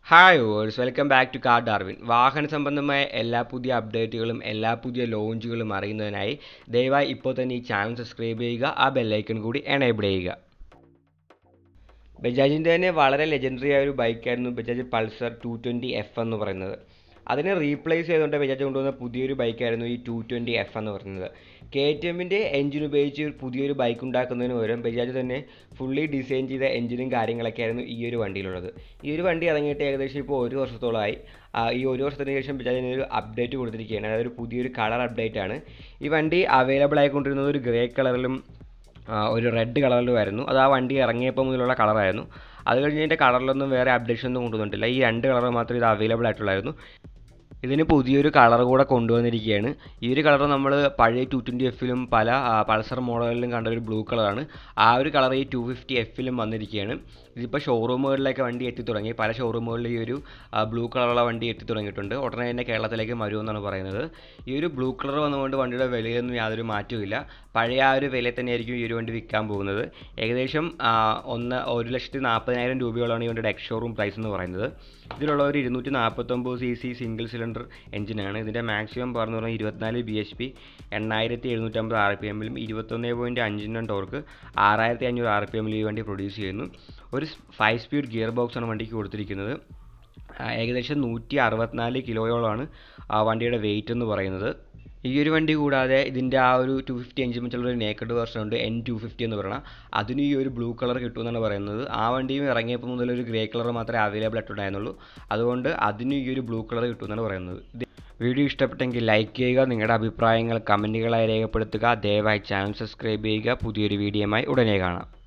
hi overs welcome back to car Darwin വാഹന സംബന്ധമായ എല്ലാ പുതിയ അപ്ഡേറ്റുകളും എല്ലാ പുതിയ ലോഞ്ചുകളും അറിയുന്നതിനായി ദയവായി ഇപ്പോൾ തന്നെ ഈ ചാനൽ സബ്സ്ക്രൈബ് ചെയ്യുക ആ ബെല്ലൈക്കൺ കൂടി എനേബിൾ ചെയ്യുക ബജാജിൻ്റെ തന്നെ വളരെ ലെജൻഡറി ആയ ഒരു ബൈക്കായിരുന്നു Bajaj Pulsar two twenty F എന്ന് പറയുന്നത് അതിനെ റീപ്ലേസ് ചെയ്തുകൊണ്ട് ബജാജ് കൊണ്ടുവന്ന പുതിയൊരു ബൈക്കായിരുന്നു ഈ ടു ട്വൻറ്റി എഫ് എന്ന് പറയുന്നത് കെ ടി എമ്മിൻ്റെ എഞ്ചിൻ ഉപയോഗിച്ച് ഒരു പുതിയൊരു ബൈക്ക് ഉണ്ടാക്കുന്നതിന് പകരം ബജാജ് തന്നെ ഫുള്ളി ഡിസൈൻ ചെയ്ത എഞ്ചിനും കാര്യങ്ങളൊക്കെ ആയിരുന്നു ഈ ഒരു വണ്ടിയിലുള്ളത് ഈ ഒരു വണ്ടി ഇറങ്ങിയിട്ട് ഏകദേശം ഇപ്പോൾ ഒരു വർഷത്തോളമായി ആ, ഈ ഒരു വർഷത്തിന് ശേഷം ബജാജിന് ഒരു അപ്ഡേറ്റ് കൊടുത്തിരിക്കുകയാണ് അതായത് ഒരു പുതിയൊരു കളർ അപ്ഡേറ്റ് ആണ് ഈ വണ്ടി അവൈലബിൾ ആയിക്കൊണ്ടിരുന്നത് ഒരു ഗ്രേ കളറിലും ആ, ഒരു റെഡ് കളറിലുമായിരുന്നു അത് ആ വണ്ടി ഇറങ്ങിയപ്പോൾ മുതലുള്ള കളറായിരുന്നു അത് കഴിഞ്ഞ് ഇതിൻ്റെ കളറിലൊന്നും വേറെ അപ്ഡേഷൻ ഒന്നും കൊണ്ടുവന്നിട്ടില്ല ഈ രണ്ട് കളർ മാത്രമേ ഇത് അവൈലബിൾ ആയിട്ടുള്ളായിരുന്നു ഇതിന് പുതിയൊരു കളർ കൂടെ കൊണ്ടുവന്നിരിക്കുകയാണ് ഈ ഒരു കളർ നമ്മൾ പഴയ ടു ട്വൻറ്റി എഫിലും പല ആ, പൾസർ മോഡലിലും കണ്ട ഒരു ബ്ലൂ കളറാണ് ആ ഒരു കളർ ഈ ടു ഫിഫ്റ്റി എഫിലും വന്നിരിക്കുകയാണ് ഇതിപ്പോൾ ഷോറൂമുകളിലേക്ക് വണ്ടി എത്തി തുടങ്ങി പല ഷോറൂമുകളിൽ ഈ ഒരു ബ്ലൂ കളറുള്ള വണ്ടി എത്തി തുടങ്ങിയിട്ടുണ്ട് ഉടനെ തന്നെ കേരളത്തിലേക്ക് വരുമെന്നാണ് പറയുന്നത് ഈ ഒരു ബ്ലൂ കളർ വന്നുകൊണ്ട് വണ്ടിയുടെ വിലയൊന്നും യാതൊരു മാറ്റവുമില്ല പഴയ ആ ഒരു വിലയിൽ തന്നെയായിരിക്കും ഈ ഒരു വണ്ടി വിൽക്കാൻ പോകുന്നത് ഏകദേശം ആ, ഒന്ന് ഒരു ലക്ഷത്തി നാൽപ്പതിനായിരം രൂപയോളമാണ് ഈ വണ്ടിയുടെ എക്സ് ഷോറൂം പ്രൈസ് എന്ന് പറയുന്നത് ഇതിലുള്ള ഒരു ഇരുന്നൂറ്റി നാൽപ്പത്തൊമ്പത് സി സി സിംഗിൾ സിലിണ്ടർ എഞ്ചിനാണ് ഇതിൻ്റെ മാക്സിമം പറഞ്ഞു പറഞ്ഞാൽ ഇരുപത്തിനാല് ബി എച്ച് പി എണ്ണായിരത്തി എഴുന്നൂറ്റമ്പത് ആർ പി എമ്മിലും ഇരുപത്തൊന്ന് പോയിൻറ്റ് അഞ്ചിനും ടോർക്ക് ആറായിരത്തി അഞ്ഞൂറ് ആർ പി എമ്മിൽ ഈ വണ്ടി പ്രൊഡ്യൂസ് ചെയ്യുന്നു ഒരു ഫൈവ് സ്പീഡ് ഗിയർ ബോക്സാണ് വണ്ടിക്ക് കൊടുത്തിരിക്കുന്നത് ആ, ഏകദേശം നൂറ്റി അറുപത്തിനാല് കിലോയോളമാണ് ആ വണ്ടിയുടെ വെയിറ്റ് എന്ന് പറയുന്നത് ഈ ഒരു വണ്ടി കൂടാതെ ഇതിൻ്റെ ആ ഒരു ടു ഫിഫ്റ്റി എഞ്ചിൻ വെച്ചുള്ള ഒരു നേക്കഡ് വെർഷൻ ഉണ്ട് എൻ ടു ഫിഫ്റ്റി എന്ന് പറയുന്നത് അതിന് ഈ ഒരു ബ്ലൂ കളർ കിട്ടുമെന്നാണ് പറയുന്നത് ആ വണ്ടിയും ഇറങ്ങിയപ്പോൾ മുതൽ ഒരു ഗ്രേ കളർ മാത്രമേ അവൈലബിൾ ആയിട്ടുണ്ടായിരുന്നുള്ളൂ അതുകൊണ്ട് അതിന് ഈ ഒരു ബ്ലൂ കളർ കിട്ടുമെന്നാണ് പറയുന്നത് ഇത് വീഡിയോ ഇഷ്ടപ്പെട്ടെങ്കിൽ ലൈക്ക് ചെയ്യുക നിങ്ങളുടെ അഭിപ്രായങ്ങൾ കമൻറ്റുകളായി രേഖപ്പെടുത്തുക ദയവായി ചാനൽ സബ്സ്ക്രൈബ് ചെയ്യുക പുതിയൊരു വീഡിയോയുമായി ഉടനെ കാണാം